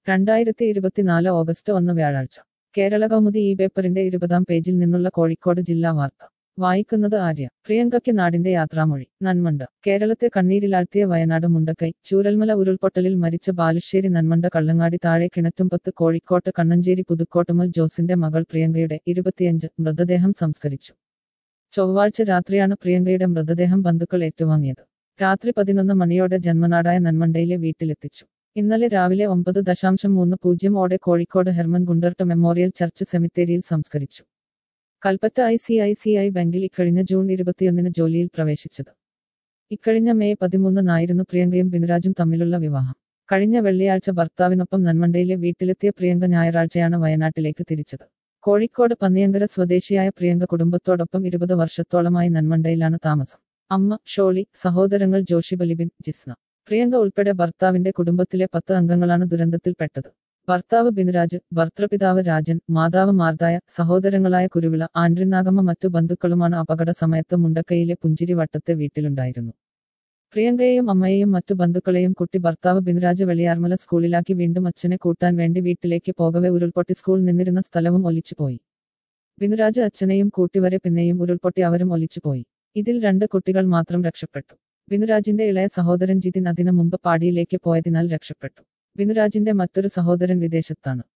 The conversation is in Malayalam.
രണ്ടായിരത്തി ഇരുപത്തിനാല് ഓഗസ്റ്റ് ഒന്ന് വ്യാഴാഴ്ച കേരള കൗമുദി ഈ പേപ്പറിന്റെ ഇരുപതാം പേജിൽ നിന്നുള്ള കോഴിക്കോട് ജില്ലാ വാർത്ത വായിക്കുന്നത് ആര്യ പ്രിയങ്കയ്ക്ക് നാടിന്റെ യാത്രാമൊഴി നന്മണ്ട കേരളത്തെ കണ്ണീരിലാഴ്ത്തിയ വയനാട് മുണ്ടക്കൈ ചൂരൽമല ഉരുൾപൊട്ടലിൽ മരിച്ച ബാലുശ്ശേരി നന്മണ്ട കള്ളങ്ങാടി താഴെ കിണറ്റുംപത്ത് കോഴിക്കോട്ട് കണ്ണഞ്ചേരി പുതുക്കോട്ടുമൽ ജോസിന്റെ മകൾ പ്രിയങ്കയുടെ ഇരുപത്തിയഞ്ച് മൃതദേഹം സംസ്കരിച്ചു ചൊവ്വാഴ്ച രാത്രിയാണ് പ്രിയങ്കയുടെ മൃതദേഹം ബന്ധുക്കൾ ഏറ്റുവാങ്ങിയത് രാത്രി പതിനൊന്ന് മണിയോടെ ജന്മനാടായ നന്മണ്ടയിലെ വീട്ടിലെത്തിച്ചു ഇന്നലെ രാവിലെ ഒമ്പത് ദശാംശം മൂന്ന് പൂജ്യം ഓടെ Kozhikode Hermann Gundert memorial church സെമിത്തേരിയിൽ സംസ്കരിച്ചു Kalpetta I C I C I ബാങ്കിൽ ഇക്കഴിഞ്ഞ ജൂൺ ഇരുപത്തിയൊന്നിന് ജോലിയിൽ പ്രവേശിച്ചത് ഇക്കഴിഞ്ഞ മെയ് പതിമൂന്നിനായിരുന്നു പ്രിയങ്കയും ബിനുരാജും തമ്മിലുള്ള വിവാഹം കഴിഞ്ഞ വെള്ളിയാഴ്ച ഭർത്താവിനൊപ്പം നന്മണ്ടയിലെ വീട്ടിലെത്തിയ പ്രിയങ്ക ഞായറാഴ്ചയാണ് വയനാട്ടിലേക്ക് തിരിച്ചത് കോഴിക്കോട് പന്നിയങ്കര സ്വദേശിയായ പ്രിയങ്ക കുടുംബത്തോടൊപ്പം ഇരുപത് വർഷത്തോളമായി നന്മണ്ടയിലാണ് താമസം അമ്മ ഷോളി സഹോദരങ്ങൾ ജോഷി ബലിബിൻ ജിസ്ന പ്രിയങ്ക ഉൾപ്പെടെ ഭർത്താവിന്റെ കുടുംബത്തിലെ പത്ത് അംഗങ്ങളാണ് ദുരന്തത്തിൽപ്പെട്ടത് ഭർത്താവ് ബിനുരാജ് ഭർത്തൃപിതാവ് രാജൻ മാതാവ് മാർദായ സഹോദരങ്ങളായ കുരുവിള ആൻഡ്രിനാഗമ്മ മറ്റു ബന്ധുക്കളുമാണ് അപകട സമയത്ത് മുണ്ടക്കയിലെ പുഞ്ചിരി വട്ടത്തെ വീട്ടിലുണ്ടായിരുന്നു പ്രിയങ്കയെയും അമ്മയെയും മറ്റു ബന്ധുക്കളെയും കുട്ടി ഭർത്താവ് ബിനുരാജ് വെളിയാർമല സ്കൂളിലാക്കി വീണ്ടും അച്ഛനെ കൂട്ടാൻ വേണ്ടി വീട്ടിലേക്ക് പോകവെ ഉരുൾപൊട്ടി സ്കൂൾ നിന്നിരുന്ന സ്ഥലവും ഒലിച്ചുപോയി ബിനുരാജ് അച്ഛനെയും കൂട്ടിവരെ പിന്നെയും ഉരുൾപൊട്ടി അവരും ഒലിച്ചുപോയി ഇതിൽ രണ്ട് കുട്ടികൾ മാത്രം രക്ഷപ്പെട്ടു ബിനുരാജിന്റെ ഇളയ സഹോദരൻ ജിതിൻ അതിനു മുമ്പ് പാടിയിലേക്ക് പോയതിനാൽ രക്ഷപ്പെട്ടു ബിനുരാജിന്റെ മറ്റൊരു സഹോദരൻ വിദേശത്താണ്